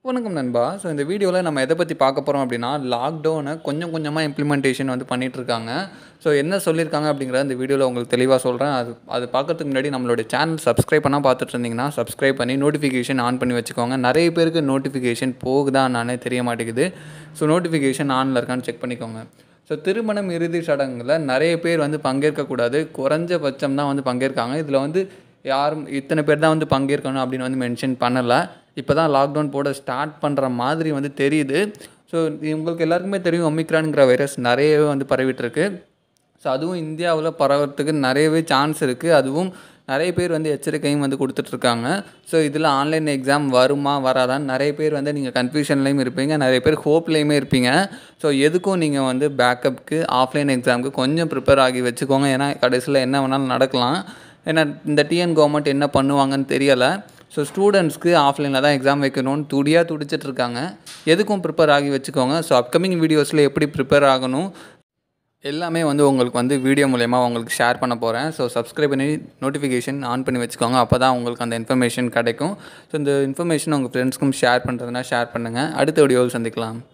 வணக்கம் நண்பா ஸோ இந்த வீடியோவில் நம்ம எதை பற்றி பார்க்க போகிறோம் அப்படின்னா லாக்டவுனை கொஞ்சம் கொஞ்சமாக இம்ப்ளிமெண்டேஷன் வந்து பண்ணிகிட்ருக்காங்க ஸோ என்ன சொல்லியிருக்காங்க அப்படிங்கிறத இந்த வீடியோவில் உங்களுக்கு தெளிவாக சொல்கிறேன் அது அது பார்க்கறதுக்கு முன்னாடி நம்மளுடைய சேனல் சப்ஸ்கிரைப் பண்ணால் பார்த்துட்டு இருந்தீங்கன்னா சப்ஸ்கிரைப் பண்ணி நோட்டிஃபிகேஷன் ஆன் பண்ணி வச்சுக்கோங்க நிறைய பேருக்கு நோட்டிஃபிகேஷன் போகுதா நானே தெரிய மாட்டேங்குது ஸோ நோட்டிஃபிகேஷன் ஆனில் இருக்கான்னு செக் பண்ணிக்கோங்க ஸோ திருமணம் இறுதி சடங்குல நிறைய பேர் வந்து பங்கேற்கக்கூடாது குறைஞ்சபட்சம் தான் வந்து பங்கேற்காங்க இதில் வந்து யாரும் இத்தனை பேர் தான் வந்து பங்கேற்கணும் அப்படின்னு வந்து மென்ஷன் பண்ணலை இப்போ தான் லாக்டவுன் போட ஸ்டார்ட் பண்ணுற மாதிரி வந்து தெரியுது ஸோ உங்களுக்கு எல்லாருக்குமே தெரியும் ஒமிக்ரான்ங்கிற வைரஸ் நிறையவே வந்து பரவிட்டு இருக்கு ஸோ அதுவும் இந்தியாவில் பரவறதுக்கு நிறையவே சான்ஸ் இருக்குது அதுவும் நிறைய பேர் வந்து எச்சரிக்கையும் வந்து கொடுத்துட்ருக்காங்க ஸோ இதில் ஆன்லைன் எக்ஸாம் வருமா வராதான்னு நிறைய பேர் வந்து நீங்கள் கன்ஃபியூஷன்லேயும் இருப்பீங்க நிறைய பேர் ஹோப்லேயுமே இருப்பீங்க ஸோ எதுக்கும் நீங்கள் வந்து பேக்கப்புக்கு ஆஃப்லைன் எக்ஸாமுக்கு கொஞ்சம் ப்ரிப்பேர் ஆகி வச்சுக்கோங்க ஏன்னா கடைசியில் என்ன வேணாலும் நடக்கலாம் ஏன்னா இந்த டிஎன் கவர்மெண்ட் என்ன பண்ணுவாங்கன்னு தெரியலை ஸோ ஸ்டூடெண்ட்ஸ்க்கு ஆஃப்லைனில் தான் எக்ஸாம் வைக்கணும்னு துடியாக துடிச்சிட்டு இருக்காங்க எதுக்கும் ப்ரிப்பேர் ஆகி வச்சுக்கோங்க ஸோ அப்கமிங் வீடியோஸில் எப்படி ப்ரிப்பேர் ஆகணும் எல்லாமே வந்து உங்களுக்கு வந்து வீடியோ மூலயமா உங்களுக்கு ஷேர் பண்ண போகிறேன் ஸோ சப்ஸ்கிரைப் பண்ணி நோட்டிஃபிகேஷன் ஆன் பண்ணி வச்சுக்கோங்க அப்போ தான் உங்களுக்கு அந்த இன்ஃபர்மேஷன் கிடைக்கும் ஸோ இந்த இன்ஃபர்மேஷன் உங்கள் ஃப்ரெண்ட்ஸ்க்கும் ஷேர் பண்ணுறதுனா ஷேர் பண்ணுங்கள் அடுத்த வீடியோவில் சந்திக்கலாம்